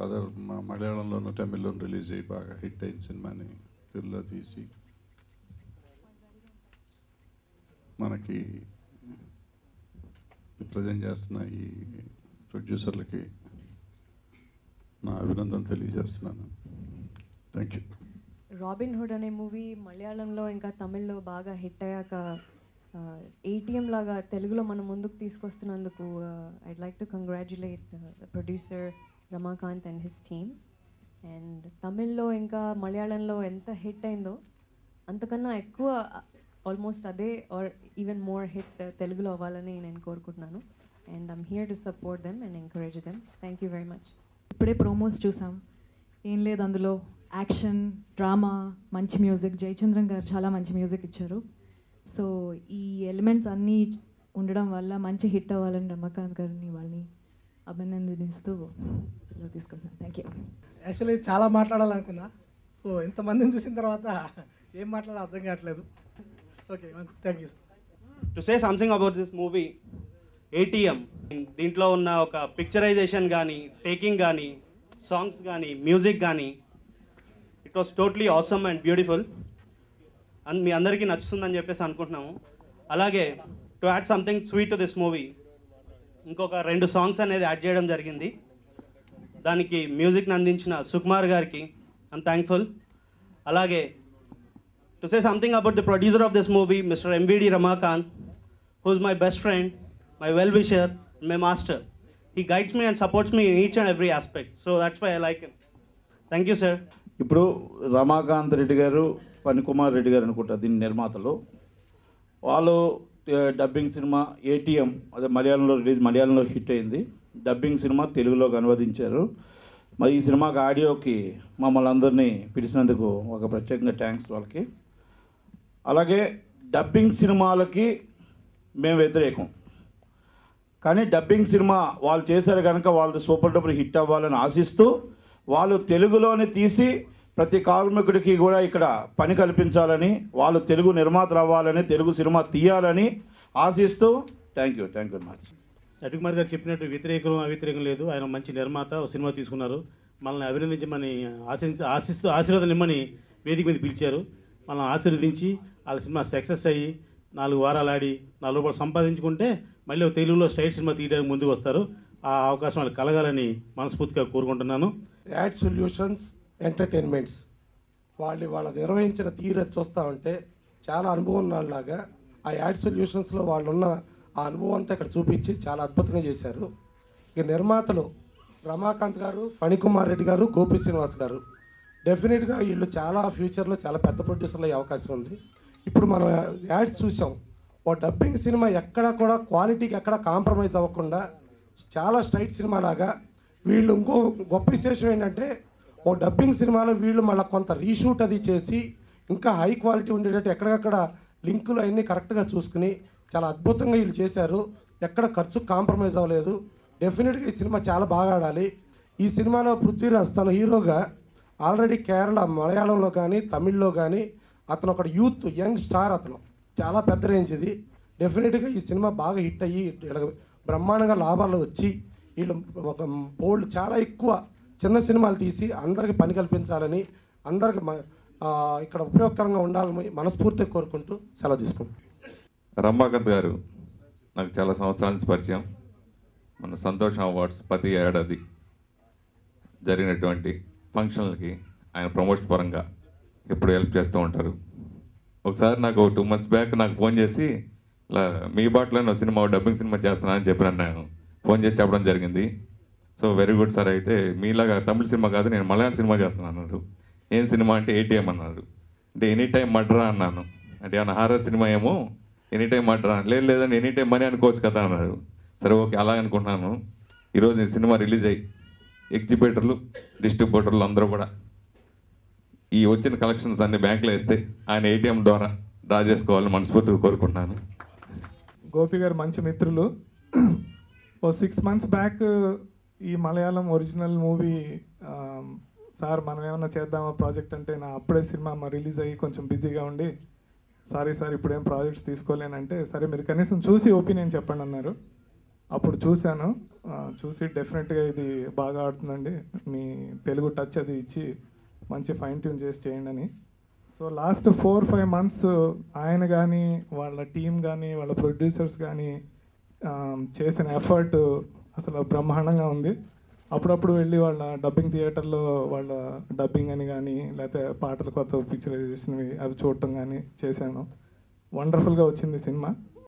Other మలయాళంలోనూ తమిళ్లోనూ release అయ్యి బాగా hit అయిన సినిమాని తెలుగులో తీసి మనకి ప్రజెంట్ చేస్తున్న ఈ ప్రొడ్యూసర్లకి నా అభినందన తెలియజేస్తున్నాను థ్యాంక్ యూ రాబిన్ హుడ్ అనే మూవీ మలయాళంలో ఇంకా తమిళ్లో బాగా హిట్ అయ్యాక ఏటీఎం లాగా తెలుగులో మనం ముందుకు తీసుకొస్తున్నందుకు I'd like to congratulate the producer Ramakant and his team and తమిళ్లో ఇంకా మలయాళంలో ఎంత హిట్ అయిందో అంతకన్నా ఎక్కువ ఆల్మోస్ట్ అదే ఆర్ ఈవెన్ మోర్ హిట్ తెలుగులో అవ్వాలని నేను కోరుకుంటున్నాను and I'm here to support them and encourage them thank you very much ఇప్పుడే ప్రోమోస్ చూసాం ఏం లేదు అందులో యాక్షన్ డ్రామా మంచి మ్యూజిక్ జయచంద్రన్ గారు చాలా మంచి మ్యూజిక్ ఇచ్చారు సో ఈ ఎలిమెంట్స్ అన్నీ ఉండడం వల్ల మంచి హిట్ అవ్వాలని రమాకాంత్ గారిని వాళ్ళని అభినందనిస్తూ సెలవు తీసుకుంటున్నాను థ్యాంక్ యూ యాక్చువల్లీ చాలా మాట్లాడాలనుకున్నా సో ఇంతమందిని చూసిన తర్వాత ఏం మాట్లాడాలో అర్థం కావట్లేదు okay thank you to say something about this movie ATM దీంట్లో ఉన్న ఒక పిక్చరైజేషన్ కానీ టేకింగ్ కానీ సాంగ్స్ కానీ మ్యూజిక్ కానీ it was totally awesome and beautiful and మీ అందరికీ నచ్చుతుందని చెప్పేసి అనుకుంటున్నాము అలాగే to add something sweet to this movie ఇంకొక రెండు సాంగ్స్ అనేది యాడ్ చేయడం జరిగింది దానికి మ్యూజిక్ని అందించిన సుకుమార్ గారికి ఐమ్ థ్యాంక్ఫుల్ అలాగే to say something about the producer of this movie mister MVD Ramakant who's my best friend, my well-wisher, my master. He guides me and supports me in each and every aspect. So that's why I like him. Thank you, sir. ఇప్పుడు రమాకాంత్ రెడ్డి గారు పనికుమార్ రెడ్డి గారు అనుకుంటా దీని నిర్మాతలు వాళ్ళు ఆ, dubbing cinema ATM అదే మలయాళంలో రిలీజ్ మలయాళంలో హిట్ అయింది డబ్బింగ్ సినిమా తెలుగులోకి అనువదించారు మరి ఈ సినిమాకి ఆడియోకి మమ్మల్ని అందరినీ పిలిచినందుకు ఒక ప్రత్యేకంగా థ్యాంక్స్ వాళ్ళకి అలాగే డబ్బింగ్ సినిమాలకి మేము వ్యతిరేకం కానీ డబ్బింగ్ సినిమా వాళ్ళు చేశారు కనుక వాళ్ళది సూపర్ డూపర్ హిట్ అవ్వాలని ఆశిస్తూ వాళ్ళు తెలుగులోనే తీసి ప్రతి కార్మికుడికి కూడా ఇక్కడ పని కల్పించాలని వాళ్ళు తెలుగు నిర్మాతలు అవ్వాలని తెలుగు సినిమా తీయాలని ఆశిస్తూ thank you thank you much అటుకుమార్ గారు చెప్పినట్టు వ్యతిరేకం అవ్యతిరేకం లేదు ఆయన మంచి నిర్మాత ఓ సినిమా తీసుకున్నారు మనల్ని అభినందించమని ఆశించి ఆశిస్తూ ఆశీర్వాదం ఇమ్మని వేదిక మీద పిలిచారు మనల్ని ఆశీర్వదించి వాళ్ళ సినిమా సక్సెస్ అయ్యి నాలుగు వారాలు ఆడి నాలుగు రూపాయలు సంపాదించుకుంటే మళ్ళీ ఒక తెలుగులో స్ట్రైట్ సినిమా తీయడానికి ముందుకు వస్తారు ఆ అవకాశం వాళ్ళకి కలగాలని మనస్ఫూర్తిగా కోరుకుంటున్నాను యాడ్ సొల్యూషన్స్ ఎంటర్టైన్మెంట్స్ వాళ్ళు వాళ్ళ నిర్వహించిన తీరు చూస్తూ ఉంటే చాలా అనుభవం ఉన్నలాగా ఆ యాడ్ సొల్యూషన్స్లో వాళ్ళు ఉన్న ఆ అనుభవం అంతా ఇక్కడ చూపించి చాలా అద్భుతంగా చేశారు ఇక నిర్మాతలు రమాకాంత్ గారు ఫణికుమార్ రెడ్డి గారు గోపి శ్రీనివాస్ గారు డెఫినెట్గా వీళ్ళు చాలా ఫ్యూచర్లో చాలా పెద్ద ప్రొడ్యూసర్లు అయ్యే అవకాశం ఉంది ఇప్పుడు మనం యాడ్స్ చూసాం ఓ డబ్బింగ్ సినిమా ఎక్కడ కూడా క్వాలిటీకి ఎక్కడ కాంప్రమైజ్ అవ్వకుండా చాలా స్ట్రైట్ సినిమా లాగా వీళ్ళు ఇంకో గొప్ప విశేషం ఏంటంటే ఓ డబ్బింగ్ సినిమాలో వీళ్ళు మళ్ళీ కొంత రీషూట్ అది చేసి ఇంకా హై క్వాలిటీ ఉండేటట్టు ఎక్కడికక్కడ లింకులు అవన్నీ కరెక్ట్గా చూసుకుని చాలా అద్భుతంగా వీళ్ళు చేశారు ఎక్కడ ఖర్చు కాంప్రమైజ్ అవ్వలేదు డెఫినెట్గా ఈ సినిమా చాలా బాగా ఆడాలి ఈ సినిమాలో పృథ్వీరాజ్ తన హీరోగా ఆల్రెడీ కేరళ మలయాళంలో కానీ తమిళ్లో కానీ అతను ఒక యూత్ యంగ్ స్టార్ అతను చాలా పెద్ద రేంజ్ ఇది డెఫినెట్గా ఈ సినిమా బాగా హిట్ అయ్యి వీళ్ళకి బ్రహ్మాండంగా లాభాలు వచ్చి వీళ్ళు ఒక బోల్డ్ చాలా ఎక్కువ చిన్న సినిమాలు తీసి అందరికి పని కల్పించాలని అందరికి మ- ఆ, ఇక్కడ ఉపయోగకరంగా ఉండాలని మనస్ఫూర్తిగా కోరుకుంటూ సెలవు తీసుకుంటాం రమాకాంత్ గారు నాకు చాలా సంవత్సరాల నుంచి పరిచయం మన సంతోషం అవార్డ్స్ ప్రతి ఏడాది జరిగినటువంటి ఫంక్షన్లకి ఆయన ప్రమోషన్ పరంగా ఎప్పుడు హెల్ప్ చేస్తూ ఉంటారు ఒకసారి నాకు టూ మంత్స్ బ్యాక్ నాకు ఫోన్ చేసి ఇలా మీ బాటలో నేను సినిమా డబ్బింగ్ సినిమా చేస్తున్నానని చెప్పినాను నేను ఫోన్ చేసి చెప్పడం జరిగింది సో వెరీ గుడ్ సార్ అయితే మీలాగా తమిళ సినిమా కాదు నేను మలయాళ సినిమా చేస్తున్నాను అన్నారు ఏం సినిమా అంటే ఏటీఎం అన్నారు అంటే ఎనీ టైం మడ్రా అన్నాను అంటే ఏమన్నా హారర్ సినిమా ఏమో ఎనీ టైం మడ్రా లేదు లేదని ఎనీ టైం మనీ అనుకోవచ్చు కదా అన్నారు సరే ఓకే అలా అనుకుంటున్నాను ఈరోజు ఈ సినిమా రిలీజ్ అయ్యి ఎగ్జిబిటర్లు డిస్ట్రిబ్యూటర్లు అందరూ కూడా ఈ వచ్చిన కలెక్షన్స్ అన్ని బ్యాంకులో వేస్తే ఆయన ఏటీఎం ద్వారా డ్రా చేసుకోవాలని మనస్ఫూర్తిగా కోరుకుంటున్నాను గోపి గారు మంచి మిత్రులు ఓ సిక్స్ మంత్స్ బ్యాక్ ఈ మలయాళం ఒరిజినల్ మూవీ సార్ మనం ఏమన్నా చేద్దామా ప్రాజెక్ట్ అంటే నా అప్పుడే సినిమా మా రిలీజ్ అయ్యి కొంచెం బిజీగా ఉండి సారీ సార్ ఇప్పుడేం ప్రాజెక్ట్స్ తీసుకోలేనంటే సరే మీరు కనీసం చూసి ఒపీనియన్ చెప్పండి అన్నారు అప్పుడు చూశాను ఆ, చూసి డెఫినెట్గా ఇది బాగా ఆడుతుందండి మీ తెలుగు టచ్ అది ఇచ్చి మంచి ఫైన్ ట్యూన్ చేసి చేయండి అని so last four five months ఆయన కానీ వాళ్ళ టీం కానీ వాళ్ళ ప్రొడ్యూసర్స్ కానీ చేసిన ఎఫర్ట్ అసలు బ్రహ్మాండంగా ఉంది అప్పుడప్పుడు వెళ్ళి వాళ్ళ డబ్బింగ్ థియేటర్లో వాళ్ళ డబ్బింగ్ అని కానీ లేకపోతే పాటలు కొత్త పిక్చరైజేషన్వి అవి చూడటం కానీ చేశాను వండర్ఫుల్గా వచ్చింది సినిమా